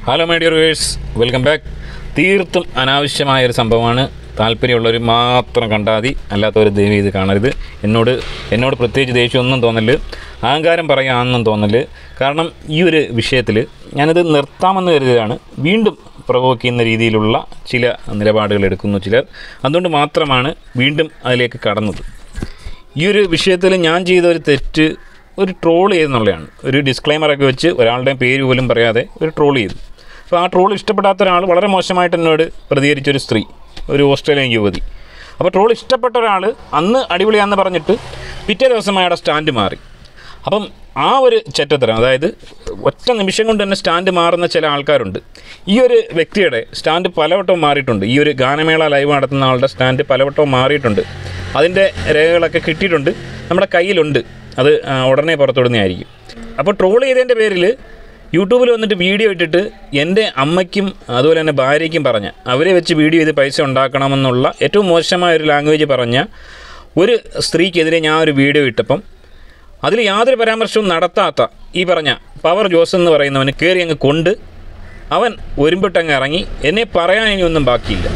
hello my dear വേഴ്സ് welcome back തീർത്തും അനാവശ്യമായ ഒരു സംഭവമാണ് താല്പര്യമുള്ളവർ മാത്രം കണ്ടാൽ മതി അല്ലാത്തവർ ദയവ് ഇത് കാണരുത് എന്നോട് എന്നോട് പ്രത്യേകിച്ച് ദേഷ്യമൊന്നും തോന്നല് അഹങ്കാരം പറയാമെന്നും തോന്നല് കാരണം ഈ ഒരു വിഷയത്തിൽ ഞാനിത് നിർത്താമെന്ന് കരുതിയതാണ് വീണ്ടും പ്രൊവോക്ക് ചെയ്യുന്ന രീതിയിലുള്ള ചില നിലപാടുകൾ എടുക്കുന്നു ചിലർ അതുകൊണ്ട് മാത്രമാണ് വീണ്ടും അതിലേക്ക് കടന്നത് ഈ ഒരു വിഷയത്തിൽ ഞാൻ ചെയ്ത ഒരു തെറ്റ് ഒരു ട്രോൾ ചെയ്തെന്നുള്ളതാണ് ഒരു ഡിസ്ക്ലൈമറൊക്കെ വെച്ച് ഒരാളുടെയും പേര് പോലും പറയാതെ ഒരു ട്രോൾ ചെയ്തു അപ്പോൾ ആ ട്രോൾ ഇഷ്ടപ്പെടാത്ത ഒരാൾ വളരെ മോശമായിട്ട് എന്നോട് പ്രതികരിച്ചൊരു സ്ത്രീ ഒരു ഓസ്ട്രേലിയൻ യുവതി അപ്പോൾ ട്രോൾ ഇഷ്ടപ്പെട്ട ഒരാൾ അന്ന് അടിപൊളിയാന്ന് പറഞ്ഞിട്ട് പിറ്റേ ദിവസം അയാളുടെ സ്റ്റാൻഡ് മാറി അപ്പം ആ ഒരു ചെറ്റത്തരം അതായത് ഒറ്റ നിമിഷം കൊണ്ട് തന്നെ സ്റ്റാൻഡ് മാറുന്ന ചില ആൾക്കാരുണ്ട് ഈ ഒരു വ്യക്തിയുടെ സ്റ്റാൻഡ് പലവട്ടവും മാറിയിട്ടുണ്ട് ഈ ഒരു ഗാനമേള ലൈവ് നടത്തുന്ന ആളുടെ സ്റ്റാൻഡ് പലവട്ടവും മാറിയിട്ടുണ്ട് അതിൻ്റെ രേഖകളൊക്കെ കിട്ടിയിട്ടുണ്ട് നമ്മുടെ കയ്യിലുണ്ട് അത് ആ, ഉടനെ പുറത്തുവിടുന്നതായിരിക്കും അപ്പോൾ ട്രോൾ ചെയ്തതിൻ്റെ പേരിൽ യൂട്യൂബിൽ വന്നിട്ട് വീഡിയോ ഇട്ടിട്ട് എൻ്റെ അമ്മയ്ക്കും അതുപോലെ തന്നെ ഭാര്യയ്ക്കും പറഞ്ഞ അവരെ വെച്ച് വീഡിയോ ചെയ്ത് പൈസ ഉണ്ടാക്കണമെന്നുള്ള ഏറ്റവും മോശമായ ഒരു ലാംഗ്വേജ് പറഞ്ഞ ഒരു സ്ത്രീക്കെതിരെ ഞാൻ ഒരു വീഡിയോ ഇട്ടപ്പം അതിൽ യാതൊരു പരാമർശവും നടത്താത്ത ഈ പറഞ്ഞ പവർ ജോസ് എന്ന് പറയുന്നവന് കയറി അങ്ങ് കൊണ്ട് അവൻ ഒരുമ്പിട്ടങ്ങ് ഇറങ്ങി എന്നെ പറയാൻ ഇനി ഒന്നും ബാക്കിയില്ല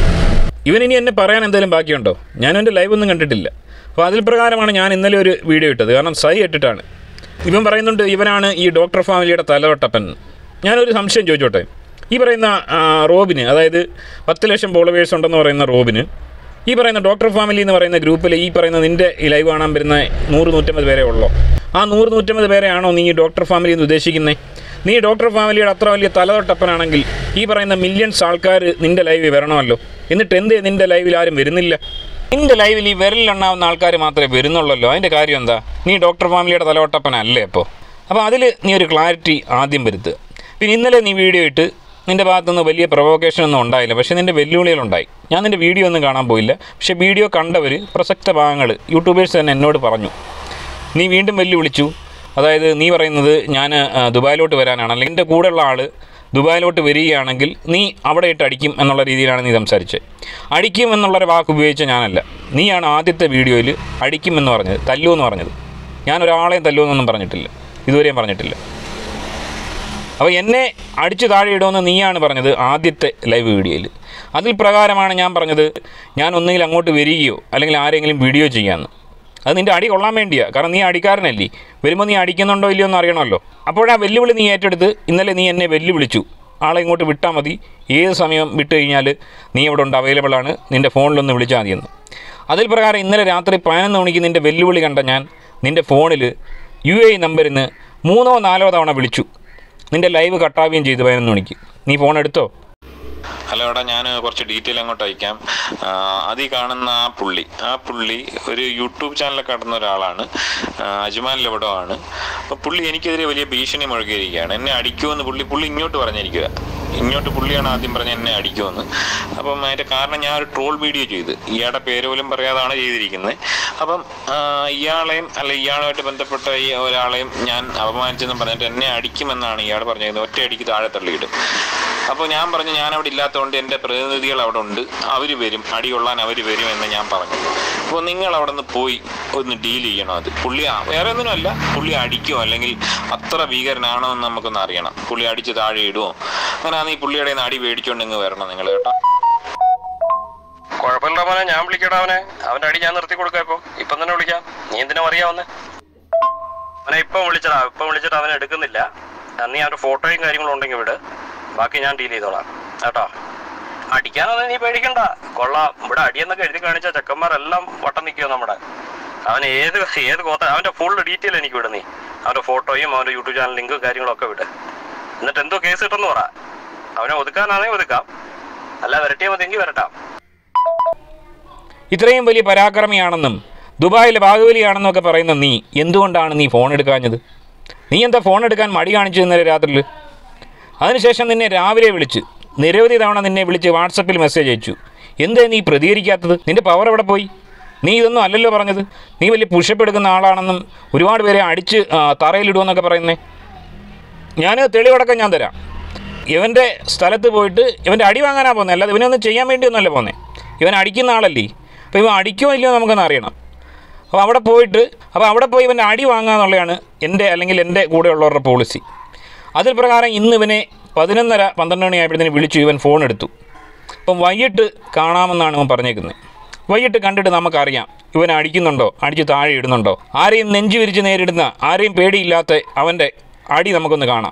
ഇവൻ ഇനി എന്നെ പറയാൻ എന്തെങ്കിലും ബാക്കിയുണ്ടോ ഞാൻ എൻ്റെ ലൈവ് ഒന്നും കണ്ടിട്ടില്ല അപ്പോൾ അതിൽ പ്രകാരമാണ് ഞാൻ ഇന്നലെ ഒരു വീഡിയോ ഇട്ടത് കാരണം സൈ ഇട്ടിട്ടാണ് ഇവൻ പറയുന്നുണ്ട് ഇവനാണ് ഈ ഡോക്ടർ ഫാമിലിയുടെ തലതൊട്ടപ്പൻ ഞാനൊരു സംശയം ചോദിച്ചോട്ടെ ഈ പറയുന്ന ആ, റോബിന് അതായത് പത്ത് ലക്ഷം ഫോളോവേഴ്സ് ഉണ്ടെന്ന് പറയുന്ന റോബിന് ഈ പറയുന്ന ഡോക്ടർ ഫാമിലി എന്ന് പറയുന്ന ഗ്രൂപ്പിൽ ഈ പറയുന്ന നിൻ്റെ ഈ ലൈവ് കാണാൻ വരുന്ന നൂറ് നൂറ്റമ്പത് പേരെ ഉള്ളോ ആ നൂറ് നൂറ്റമ്പത് പേരെയാണോ നീ ഈ ഡോക്ടർ ഫാമിലി എന്ന് ഉദ്ദേശിക്കുന്നത് നീ ഡോക്ടർ ഫാമിലിയുടെ അത്ര വലിയ തലതൊട്ടപ്പനാണെങ്കിൽ ഈ പറയുന്ന മില്യൺസ് ആൾക്കാർ നിൻ്റെ ലൈവിൽ വരണമല്ലോ എന്നിട്ട് എന്തേ നിൻ്റെ ലൈവിൽ ആരും വരുന്നില്ല നിൻ്റെ ലൈവിൽ ഈ വിരലിലെണ്ണാവുന്ന ആൾക്കാർ മാത്രമേ വരുന്നുള്ളല്ലോ അതിൻ്റെ കാര്യം എന്താ നീ ഡോക്ടർ ഫാമിലിയുടെ തലവട്ടപ്പനല്ലേ അപ്പോൾ അപ്പോൾ അതിൽ നീ ഒരു ക്ലാരിറ്റി ആദ്യം വരുത്തുക പിന്നെ ഇന്നലെ നീ വീഡിയോ ഇട്ട് നിൻ്റെ ഭാഗത്തുനിന്ന് വലിയ പ്രൊവോക്കേഷൻ ഒന്നും ഉണ്ടായില്ല പക്ഷേ നിൻ്റെ വെല്ലുവിളികളുണ്ടായി ഞാൻ നിൻ്റെ വീഡിയോ ഒന്നും കാണാൻ പോയില്ല പക്ഷേ വീഡിയോ കണ്ടവർ പ്രസക്ത ഭാഗങ്ങൾ യൂട്യൂബേഴ്സ് തന്നെ എന്നോട് പറഞ്ഞു നീ വീണ്ടും വെല്ലുവിളിച്ചു അതായത് നീ പറയുന്നത് ഞാൻ ആ, ദുബായിലോട്ട് വരാനാണ് അല്ലെങ്കിൽ എൻ്റെ കൂടെയുള്ള ആൾ ദുബായിലോട്ട് വരികയാണെങ്കിൽ നീ അവിടെ ഇട്ട് അടിക്കും എന്നുള്ള രീതിയിലാണ് നീ സംസാരിച്ചത് അടിക്കും എന്നുള്ളൊരു വാക്ക് ഉപയോഗിച്ച ഞാനല്ല നീയാണ് ആദ്യത്തെ വീഡിയോയിൽ അടിക്കും എന്ന് പറഞ്ഞത് തല്ലു എന്ന് പറഞ്ഞത് ഞാൻ ഒരാളെയും തല്ലു എന്നൊന്നും പറഞ്ഞിട്ടില്ല ഇതുവരെയും പറഞ്ഞിട്ടില്ല അപ്പോൾ എന്നെ അടിച്ചു താഴെ ഇടുമെന്ന് നീയാണ് പറഞ്ഞത് ആദ്യത്തെ ലൈവ് വീഡിയോയിൽ അതിൽ പ്രകാരമാണ് ഞാൻ പറഞ്ഞത് ഞാൻ ഒന്നുകിൽ അങ്ങോട്ട് വരികയോ അല്ലെങ്കിൽ ആരെങ്കിലും വീഡിയോ ചെയ്യാമെന്ന് അത് നിൻ്റെ അടി കൊള്ളാൻ വേണ്ടിയാണ് കാരണം നീ അടിക്കാരനല്ലേ വരുമ്പോൾ നീ അടിക്കുന്നുണ്ടോ ഇല്ലയോ എന്ന് അറിയണമല്ലോ അപ്പോഴാ വെല്ലുവിളി നീ ഏറ്റെടുത്ത് ഇന്നലെ നീ എന്നെ വെല്ലുവിളിച്ചു ആളെ ഇങ്ങോട്ട് വിട്ടാൽ മതി ഏത് സമയം വിട്ട് കഴിഞ്ഞാൽ നീ ഇവിടെ ഉണ്ട് അവൈലബിൾ ആണ് നിൻ്റെ ഫോണിലൊന്ന് വിളിച്ചാൽ മതിയെന്ന് അതിൽ പ്രകാരം ഇന്നലെ രാത്രി പതിനൊന്ന് മണിക്ക് നിൻ്റെ വെല്ലുവിളി കണ്ട ഞാൻ നിൻ്റെ ഫോണിൽ യു എ നമ്പറിൽ നിന്ന് മൂന്നോ നാലോ തവണ വിളിച്ചു നിൻ്റെ ലൈവ് കട്ടാവുകയും ചെയ്തു പതിനൊന്ന് മണിക്ക് നീ ഫോൺ എടുത്തോ ഹലോ എടാ ഞാൻ കുറച്ച് ഡീറ്റെയിൽ അങ്ങോട്ട് അയക്കാം ആ, അത് ഈ കാണുന്ന ആ പുള്ളി ആ പുള്ളി ഒരു യൂട്യൂബ് ചാനലൊക്കെ നടത്തുന്ന ഒരാളാണ് ആ, അജ്മാൻ ലബഡമാണ് അപ്പോൾ പുള്ളി എനിക്കെതിരെ വലിയ ഭീഷണി മുഴകിയിരിക്കുകയാണ് എന്നെ അടിക്കുമെന്ന് പുള്ളി പുള്ളി ഇങ്ങോട്ട് പറഞ്ഞിരിക്കുക ഇങ്ങോട്ട് പുള്ളിയാണ് ആദ്യം പറഞ്ഞ എന്നെ അടിക്കുമെന്ന് അപ്പം അതിൻ്റെ കാരണം ഞാൻ ഒരു ട്രോൾ വീഡിയോ ചെയ്ത് ഇയാളുടെ പേര് പോലും പറയാതാണ് ചെയ്തിരിക്കുന്നത് അപ്പം ആ, ഇയാളെയും അല്ല ഇയാളുമായിട്ട് ബന്ധപ്പെട്ട ഈ ഒരാളെയും ഞാൻ അപമാനിച്ചെന്ന് പറഞ്ഞിട്ട് എന്നെ അടിക്കുമെന്നാണ് ഇയാൾ പറഞ്ഞിരുന്നത് ഒറ്റ അടിക്ക് താഴെ തള്ളിയിടും അപ്പോൾ ഞാൻ പറഞ്ഞു ഞാൻ അവിടെ ഇല്ലാത്തതുകൊണ്ട് എൻ്റെ പ്രതിനിധികൾ അവിടെ ഉണ്ട് അവർ വരും അടി കൊള്ളാൻ അവർ വരും എന്ന് ഞാൻ പറഞ്ഞു അപ്പോൾ നിങ്ങൾ അവിടെ നിന്ന് പോയി ഒന്ന് ഡീൽ ചെയ്യണം അത് പുള്ളി ആ- വേറെ ഒന്നിനുമല്ല പുള്ളി അടിക്കുമോ അല്ലെങ്കിൽ അത്ര ഭീകരനാണോ എന്ന് നമുക്കൊന്ന് അറിയണം പുള്ളി അടിച്ച് താഴെ ഇടുമോ അങ്ങനെ ഈ പുള്ളിയുടെ കയ്യിൽ നിന്ന് അടി മേടിച്ചുകൊണ്ട് ഇങ്ങ് വരണം നിങ്ങൾ കേട്ടോ കുഴപ്പമില്ല മോനെ ഞാൻ വിളിക്കടാ അവനെ അവന്റെ അടി ഞാൻ നിർത്തി കൊടുക്കാം ഇപ്പം ഇപ്പം തന്നെ വിളിക്കാം നീ എന്തിനാ അറിയാവുന്നേ അവനെ ഇപ്പം വിളിച്ചടാ ഇപ്പം വിളിച്ചിട്ട് അവനെ എടുക്കുന്നില്ല ആ, നീ അവന്റെ ഫോട്ടോയും കാര്യങ്ങളും ഉണ്ടെങ്കിൽ വിട് ബാക്കി ഞാൻ ഡീൽ ചെയ്തോളാം കേട്ടോ അടിക്കാനൊന്നും നീ പേടിക്കണ്ട കൊള്ളാം ഇവിടെ അടിയെന്നൊക്കെ എഴുതി കാണിച്ച ചെക്കന്മാരെല്ലാം വട്ടം നിൽക്കുമോ നമ്മുടെ അവൻ ഏത് ഏത് കോത്ത അവന്റെ ഫുൾ ഡീറ്റെയിൽ എനിക്ക് വിട് നീ അവന്റെ ഫോട്ടോയും അവന്റെ യൂട്യൂബ് ചാനൽ ലിങ്കും കാര്യങ്ങളൊക്കെ വിട് എന്നിട്ട് എന്തോ കേസ് കിട്ടുമെന്ന് പറ അവനെ ഒതുക്കാനാണെങ്കിൽ ഒതുക്കാം അല്ല വരട്ടിയാൽ മതിയെങ്കിൽ വരട്ടാം ഇത്രയും വലിയ പരാക്രമിയാണെന്നും ദുബായിലെ ബാഹുബലിയാണെന്നും ഒക്കെ പറയുന്ന നീ എന്തുകൊണ്ടാണ് നീ ഫോൺ എടുക്കാഞ്ഞത് നീ എന്താ ഫോൺ എടുക്കാൻ മടി കാണിച്ചു ഇന്നലെ രാത്രിയിൽ അതിനുശേഷം നിന്നെ രാവിലെ വിളിച്ച് നിരവധി തവണ നിന്നെ വിളിച്ച് വാട്സപ്പിൽ മെസ്സേജ് അയച്ചു എന്തേ നീ പ്രതികരിക്കാത്തത് നിന്റെ പവർ എവിടെ പോയി നീ ഇതൊന്നും അല്ലല്ലോ പറഞ്ഞത് നീ വലിയ പുഷപ്പ് എടുക്കുന്ന ആളാണെന്നും ഒരുപാട് പേരെ അടിച്ച് ആ, തറയിലിടുമെന്നൊക്കെ പറയുന്നേ ഞാൻ തെളിവടക്കം ഞാൻ തരാം ഇവൻ്റെ സ്ഥലത്ത് പോയിട്ട് ഇവൻ്റെ അടി വാങ്ങാനാണ് പോകുന്നത് അല്ലാതെ ഇവനൊന്നും ചെയ്യാൻ വേണ്ടിയൊന്നുമല്ല പോകുന്നത് ഇവൻ അടിക്കുന്ന ആളല്ലേ അപ്പോൾ ഇവൻ അടിക്കുമോ ഇല്ലയോ നമുക്കൊന്ന് അറിയണം അപ്പോൾ അവിടെ പോയിട്ട് അപ്പോൾ അവിടെ പോയി ഇവൻ്റെ അടി വാങ്ങുക എന്നുള്ളതാണ് എൻ്റെ അല്ലെങ്കിൽ എൻ്റെ കൂടെയുള്ളവരുടെ പോളിസി അതിൽ പ്രകാരം ഇന്ന് ഇവനെ പതിനൊന്നര പന്ത്രണ്ട് മണിയായപ്പോഴത്തേന് വിളിച്ചു ഇവൻ ഫോൺ എടുത്തു അപ്പം വൈകിട്ട് കാണാമെന്നാണ് ഇവൻ പറഞ്ഞേക്കുന്നത് വൈകിട്ട് കണ്ടിട്ട് നമുക്കറിയാം ഇവൻ അടിക്കുന്നുണ്ടോ അടിച്ച് താഴെ ഇടുന്നുണ്ടോ ആരെയും നെഞ്ചു വിരിച്ച് നേരിടുന്ന ആരെയും പേടിയില്ലാത്ത അവൻ്റെ അടി നമുക്കൊന്ന് കാണാം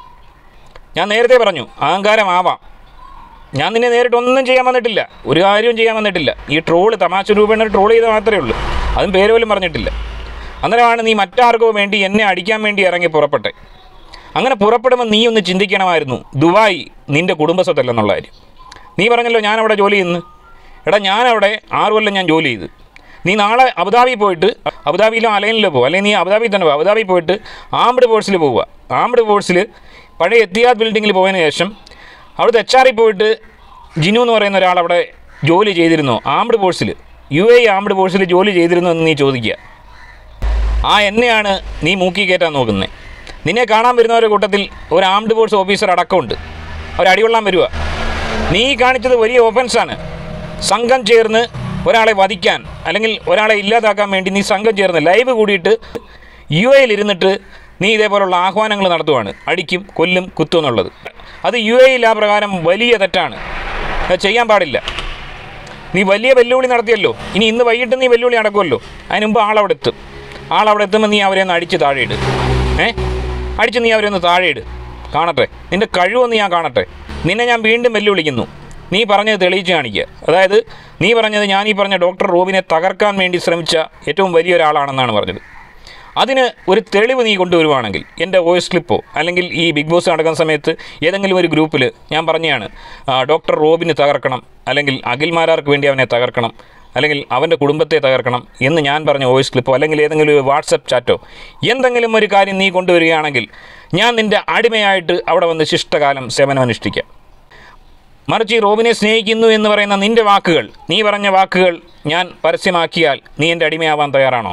ഞാൻ നേരത്തെ പറഞ്ഞു അഹങ്കാരമാവാം ഞാൻ നിന്നെ നേരിട്ട് ഒന്നും ചെയ്യാൻ വന്നിട്ടില്ല ഒരു കാര്യവും ചെയ്യാൻ വന്നിട്ടില്ല ഈ ട്രോള് തമാശ രൂപേണ ട്രോൾ ചെയ്താൽ മാത്രമേ ഉള്ളൂ അതും പേര് പോലും പറഞ്ഞിട്ടില്ല അന്നേരമാണ് നീ മറ്റാർക്കോ വേണ്ടി എന്നെ അടിക്കാൻ വേണ്ടി ഇറങ്ങി പുറപ്പെട്ടെ അങ്ങനെ പുറപ്പെടുമ്പോൾ നീ ഒന്ന് ചിന്തിക്കണമായിരുന്നു ദുബായ് നിൻ്റെ കുടുംബസ്വത്തല്ലെന്നുള്ള കാര്യം നീ പറഞ്ഞല്ലോ ഞാനവിടെ ജോലി ചെയ്യുന്നു എടാ ഞാനവിടെ ആറ് കൊല്ലം ഞാൻ ജോലി ചെയ്ത് നീ നാളെ അബുദാബി പോയിട്ട് അബുദാബിയിലോ അലൈനിലോ പോകുക അല്ലെങ്കിൽ നീ അബുദാബി തന്നെ പോകുക അബുദാബി പോയിട്ട് ആംഡ് ഫോഴ്സിൽ പോവുക ആംഡ് ഫോഴ്സിൽ പഴയ എത്തിയാദ് ബിൽഡിങ്ങിൽ പോയതിന് ശേഷം അവിടുത്തെ എച്ച് ആറിൽ പോയിട്ട് ജിനു എന്ന് പറയുന്ന ഒരാൾ അവിടെ ജോലി ചെയ്തിരുന്നു ആംഡ് ഫോഴ്സിൽ യു എ ആംഡ് ഫോഴ്സിൽ ജോലി ചെയ്തിരുന്നു എന്ന് നീ ചോദിക്കുക ആ എന്നെയാണ് നീ മൂക്കി കയറ്റാൻ നോക്കുന്നത് നിന്നെ കാണാൻ വരുന്നവരുടെ കൂട്ടത്തിൽ ഒരു ആംഡ് ഫോഴ്സ് ഓഫീസർ അടക്കമുണ്ട് അവർ അടികൊള്ളാൻ വരിക നീ കാണിച്ചത് വലിയ ഓഫൻസാണ് സംഘം ചേർന്ന് ഒരാളെ വധിക്കാൻ അല്ലെങ്കിൽ ഒരാളെ ഇല്ലാതാക്കാൻ വേണ്ടി നീ സംഘം ചേർന്ന് ലൈവ് കൂടിയിട്ട് യു എയിൽ ഇരുന്നിട്ട് നീ ഇതേപോലുള്ള ആഹ്വാനങ്ങൾ നടത്തുവാണ് അടിക്കും കൊല്ലും കുത്തും എന്നുള്ളത് അത് യു എയിൽ ആ പ്രകാരം വലിയ തെറ്റാണ് അത് ചെയ്യാൻ പാടില്ല നീ വലിയ വെല്ലുവിളി നടത്തിയല്ലോ ഇനി ഇന്ന് വൈകിട്ട് നീ വെല്ലുവിളി നടക്കുമല്ലോ അതിന് മുമ്പ് ആളവിടെ എത്തും ആളവിടെ എത്തുമ്പോൾ നീ അവരെ ഒന്ന് അടിച്ച് താഴെ ഇട് ഏ അടിച്ച് നീ അവരെ ഒന്ന് താഴെ ഇട് കാണട്ടെ നിൻ്റെ കഴിവൊന്ന് ഞാൻ കാണട്ടെ നിന്നെ ഞാൻ വീണ്ടും വെല്ലുവിളിക്കുന്നു നീ പറഞ്ഞത് തെളിയിച്ച് കാണിക്കുക അതായത് നീ പറഞ്ഞത് ഞാൻ ഈ പറഞ്ഞ ഡോക്ടർ റോബിനെ തകർക്കാൻ വേണ്ടി ശ്രമിച്ച ഏറ്റവും വലിയൊരാളാണെന്നാണ് പറഞ്ഞത് അതിന് ഒരു തെളിവ് നീ കൊണ്ടുവരുവാണെങ്കിൽ എൻ്റെ വോയിസ് ക്ലിപ്പോ അല്ലെങ്കിൽ ഈ ബിഗ് ബോസ് നടക്കുന്ന സമയത്ത് ഏതെങ്കിലും ഒരു ഗ്രൂപ്പിൽ ഞാൻ പറഞ്ഞതാണ് ആ, ഡോക്ടർ റോബിന് തകർക്കണം അല്ലെങ്കിൽ അഖിൽമാരാർക്ക് വേണ്ടി അവനെ തകർക്കണം അല്ലെങ്കിൽ അവൻ്റെ കുടുംബത്തെ തകർക്കണം എന്ന് ഞാൻ പറഞ്ഞ വോയിസ് ക്ലിപ്പോ അല്ലെങ്കിൽ ഏതെങ്കിലും ഒരു വാട്സപ്പ് ചാറ്റോ എന്തെങ്കിലും ഒരു കാര്യം നീ കൊണ്ടുവരികയാണെങ്കിൽ ഞാൻ നിൻ്റെ അടിമയായിട്ട് അവിടെ വന്ന് ശിഷ്ടകാലം സേവനമനുഷ്ഠിക്കാം മറിച്ച് ഈ റോബിനെ സ്നേഹിക്കുന്നു എന്ന് പറയുന്ന നിൻ്റെ വാക്കുകൾ നീ പറഞ്ഞ വാക്കുകൾ ഞാൻ പരസ്യമാക്കിയാൽ നീ എൻ്റെ അടിമയാവാൻ തയ്യാറാണോ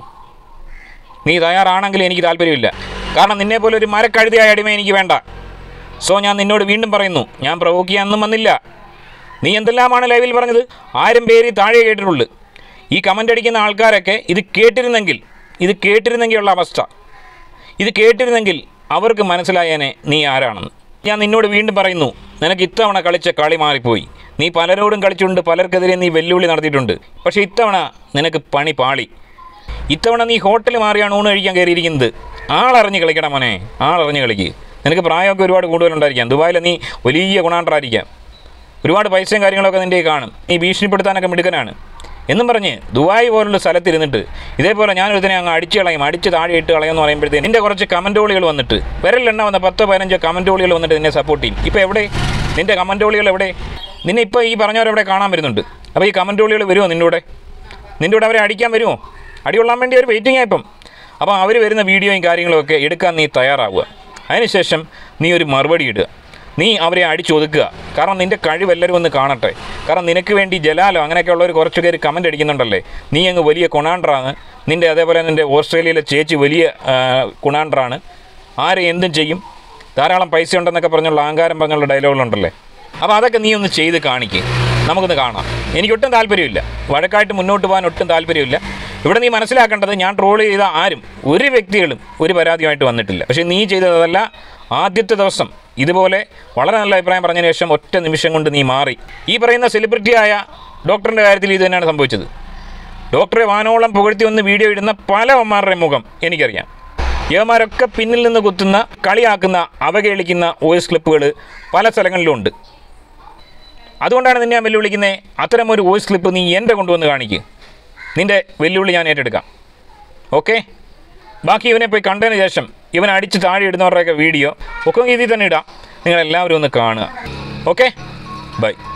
നീ തയ്യാറാണെങ്കിൽ എനിക്ക് താല്പര്യമില്ല കാരണം നിന്നെപ്പോലെ ഒരു മരക്കഴുതിയായ അടിമ എനിക്ക് വേണ്ട സോ ഞാൻ നിന്നോട് വീണ്ടും പറയുന്നു ഞാൻ പ്രവോക്ക് ചെയ്യാനൊന്നും വന്നില്ല നീ എന്തെല്ലാമാണ് ലൈവിൽ പറഞ്ഞത് ആയിരം പേര് താഴെ കേട്ടിട്ടുള്ളൂ ഈ കമൻ്റ് അടിക്കുന്ന ആൾക്കാരൊക്കെ ഇത് കേട്ടിരുന്നെങ്കിൽ ഇത് കേട്ടിരുന്നെങ്കിൽ ഉള്ള അവസ്ഥ ഇത് കേട്ടിരുന്നെങ്കിൽ അവർക്ക് മനസ്സിലായേനെ നീ ആരാണെന്ന് ഞാൻ നിന്നോട് വീണ്ടും പറയുന്നു നിനക്ക് ഇത്തവണ കളിച്ച കളി മാറിപ്പോയി നീ പലരോടും കളിച്ചിട്ടുണ്ട് പലർക്കെതിരെ നീ വെല്ലുവിളി നടത്തിയിട്ടുണ്ട് പക്ഷേ ഇത്തവണ നിനക്ക് പണി പാളി ഇത്തവണ നീ ഹോട്ടൽ മാറിയാണ് ഊണ് കഴിക്കാൻ കയറിയിരിക്കുന്നത് ആളറിഞ്ഞ് കളിക്കണം മോനെ ആളറിഞ്ഞ് കളിക്ക് നിനക്ക് പ്രായമൊക്കെ ഒരുപാട് കൂടുതലുണ്ടായിരിക്കാം ദുബായിൽ നീ വലിയ ഗുണാണ്ടറായിരിക്കാം ഒരുപാട് പൈസയും കാര്യങ്ങളൊക്കെ നിൻ്റെ കയ്യിൽ കാണും നീ ഭീഷണിപ്പെടുത്താനൊക്കെ മിടുക്കനാണ് എന്നും പറഞ്ഞ് ദുബായ് പോലുള്ള സ്ഥലത്തിരുന്നിട്ട് ഇതേപോലെ ഞാനൊരുത്തനെ അങ്ങ് അടിച്ച് കളയും അടിച്ച് താഴെ ഇട്ട് കളയുമെന്ന് പറയുമ്പോഴത്തേന് നിൻ്റെ കുറച്ച് കമൻറ്റോളികൾ വന്നിട്ട് വിരലെണ്ണ വന്ന പത്തോ പതിനഞ്ചോ കമൻറ്റോളികൾ വന്നിട്ട് നിന്നെ സപ്പോർട്ട് ചെയ്യും ഇപ്പോൾ എവിടെ നിൻ്റെ കമൻറ്റോളികൾ എവിടെ നിന്നെ ഇപ്പോൾ ഈ പറഞ്ഞവരെവിടെ കാണാൻ വരുന്നുണ്ട് അപ്പോൾ ഈ കമൻറ്റോളികൾ വരുമോ നിൻ്റെ കൂടെ നിൻ്റെ കൂടെ അവരെ അടിക്കാൻ വരുമോ അടികൊള്ളാൻ വേണ്ടി ഒരു വെയിറ്റിംഗ് ആയിപ്പം അപ്പോൾ അവർ വരുന്ന വീഡിയോയും കാര്യങ്ങളും ഒക്കെ എടുക്കാൻ നീ തയ്യാറാവുക അതിനുശേഷം നീ ഒരു മറുപടി ഇടുക നീ അവരെ അടിച്ചൊതുക്കുക കാരണം നിൻ്റെ കഴിവ് എല്ലാവരും ഒന്ന് കാണട്ടെ കാരണം നിനക്ക് വേണ്ടി ജലാലോ അങ്ങനെയൊക്കെയുള്ള ഒരു കുറച്ച് പേര് കമൻ്റ് അടിക്കുന്നുണ്ടല്ലേ നീ അങ്ങ് വലിയ കൊണാണ്ടറാണ് നിൻ്റെ അതേപോലെ നിൻ്റെ ഓസ്ട്രേലിയയിലെ ചേച്ചി വലിയ ആ, കൊണാണ്ടറാണ് ആരെ എന്തും ചെയ്യും ധാരാളം പൈസ ഉണ്ടെന്നൊക്കെ പറഞ്ഞുള്ള അഹങ്കാരം പറഞ്ഞുള്ള ഡയലോഗുകളുണ്ടല്ലേ അപ്പോൾ അതൊക്കെ നീ ഒന്ന് ചെയ്ത് കാണിക്കുക നമുക്കൊന്ന് കാണാം എനിക്കൊട്ടും താല്പര്യമില്ല വഴക്കായിട്ട് മുന്നോട്ട് പോകാൻ ഒട്ടും താല്പര്യമില്ല ഇവിടെ നീ മനസ്സിലാക്കേണ്ടത് ഞാൻ ട്രോൾ ചെയ്ത ആരും ഒരു വ്യക്തികളും ഒരു പരാതിയുമായിട്ട് വന്നിട്ടില്ല പക്ഷേ നീ ചെയ്തതല്ല ആദ്യത്തെ ദിവസം ഇതുപോലെ വളരെ നല്ല അഭിപ്രായം പറഞ്ഞതിന് ശേഷം ഒറ്റ നിമിഷം കൊണ്ട് നീ മാറി ഈ പറയുന്ന സെലിബ്രിറ്റിയായ ഡോക്ടറിൻ്റെ കാര്യത്തിൽ ഇത് തന്നെയാണ് സംഭവിച്ചത് ഡോക്ടറെ വാനോളം പുകഴ്ത്തി ഒന്ന് വീഡിയോ ഇടുന്ന പല അമ്മമാരുടെയും മുഖം എനിക്കറിയാം യവന്മാരൊക്കെ പിന്നിൽ നിന്ന് കുത്തുന്ന കളിയാക്കുന്ന അവകേളിക്കുന്ന വോയിസ് ക്ലിപ്പുകൾ പല സ്ഥലങ്ങളിലും ഉണ്ട് അതുകൊണ്ടാണ് നിന്നെ ഞാൻ വെല്ലുവിളിക്കുന്നത് അത്തരം ഒരു വോയിസ് ക്ലിപ്പ് നീ എൻ്റെ കൊണ്ടുവന്ന് കാണിക്കുക നിൻ്റെ വെല്ലുവിളി ഞാൻ ഏറ്റെടുക്കാം ഓക്കെ ബാക്കി ഇവനെ പോയി കണ്ടതിന് ശേഷം ഇവൻ അടിച്ച് താഴെ ഇടുന്നവരുടെയൊക്കെ വീഡിയോ ഒക്കെ ഇതിൽ തന്നെ ഇടാം നിങ്ങളെല്ലാവരും ഒന്ന് കാണുക ഓക്കെ ബൈ